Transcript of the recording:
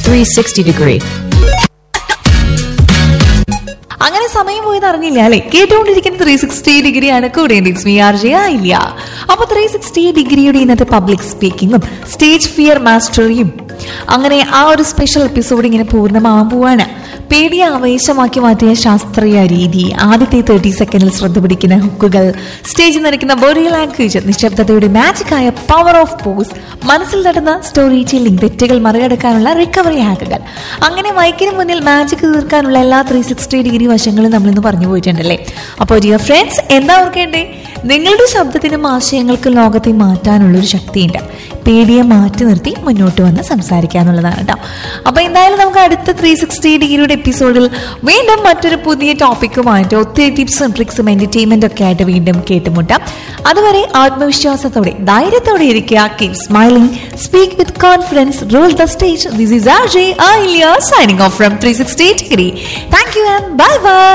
360 degree. അങ്ങനെ സമയം പോയത് അറിഞ്ഞില്ല അല്ലെ കേട്ടുകൊണ്ടിരിക്കുന്ന ത്രീ സിക്സ്റ്റി ഡിഗ്രിയാണ് കൂടെ മീ ആർ ജെ ആയില്ല അപ്പൊ ത്രീ സിക്സ്റ്റി ഡിഗ്രിയുടെ ഇന്നത്തെ പബ്ലിക് സ്പീക്കിങ്ങും സ്റ്റേജ് ഫിയർ മാസ്റ്ററിയും അങ്ങനെ ആ ഒരു സ്പെഷ്യൽ എപ്പിസോഡ് ഇങ്ങനെ പൂർണ്ണമാവാൻ പോവാണ് പേടിയെ ആവേശമാക്കി മാറ്റിയ ശാസ്ത്രീയ രീതി ആദ്യത്തെ തേർട്ടി സെക്കൻഡിൽ ശ്രദ്ധ പിടിക്കുന്ന ഹുക്കുകൾ സ്റ്റേജിൽ നിറയ്ക്കുന്ന ബോഡി ലാംഗ്വേജ് നിശബ്ദതയുടെ മാജിക്കായ പവർ ഓഫ് പോസ് മനസ്സിൽ നടന്ന സ്റ്റോറി ടെല്ലിംഗ് തെറ്റുകൾ മറികടക്കാനുള്ള റിക്കവറി ഹാക്കുകൾ അങ്ങനെ മൈക്കിന് മുന്നിൽ മാജിക് തീർക്കാനുള്ള എല്ലാ ത്രീ സിക്സ്റ്റി ഡിഗ്രി വശങ്ങളും നമ്മളിന്ന് പറഞ്ഞു പോയിട്ടുണ്ടല്ലേ അപ്പോൾ ഡിയർ ഫ്രണ്ട്സ് എന്താ ഓർക്കേണ്ടേ നിങ്ങളുടെ ശബ്ദത്തിനും ആശയങ്ങൾക്കും ലോകത്തെ മാറ്റാനുള്ള ഒരു ശക്തിയുണ്ട് പേടിയെ മാറ്റി നിർത്തി മുന്നോട്ട് വന്ന് സംസാരിക്കുക എന്നുള്ളതാണ് കേട്ടോ അപ്പൊ എന്തായാലും നമുക്ക് അടുത്ത ത്രീ സിക്സ്റ്റി ഡിഗ്രിയുടെ എപ്പിസോഡിൽ വീണ്ടും മറ്റൊരു പുതിയ ടോപ്പിക്കുമായിട്ട് ഒത്തിരി ടിപ്സും ട്രിക്സും എന്റർടൈൻമെന്റ് ഒക്കെ ആയിട്ട് വീണ്ടും കേട്ടുമുട്ടാം അതുവരെ ആത്മവിശ്വാസത്തോടെ ധൈര്യത്തോടെ ഇരിക്കുക keep smiling speak with confidence rule the stage this is R J I signing off from three sixty degree thank you and bye by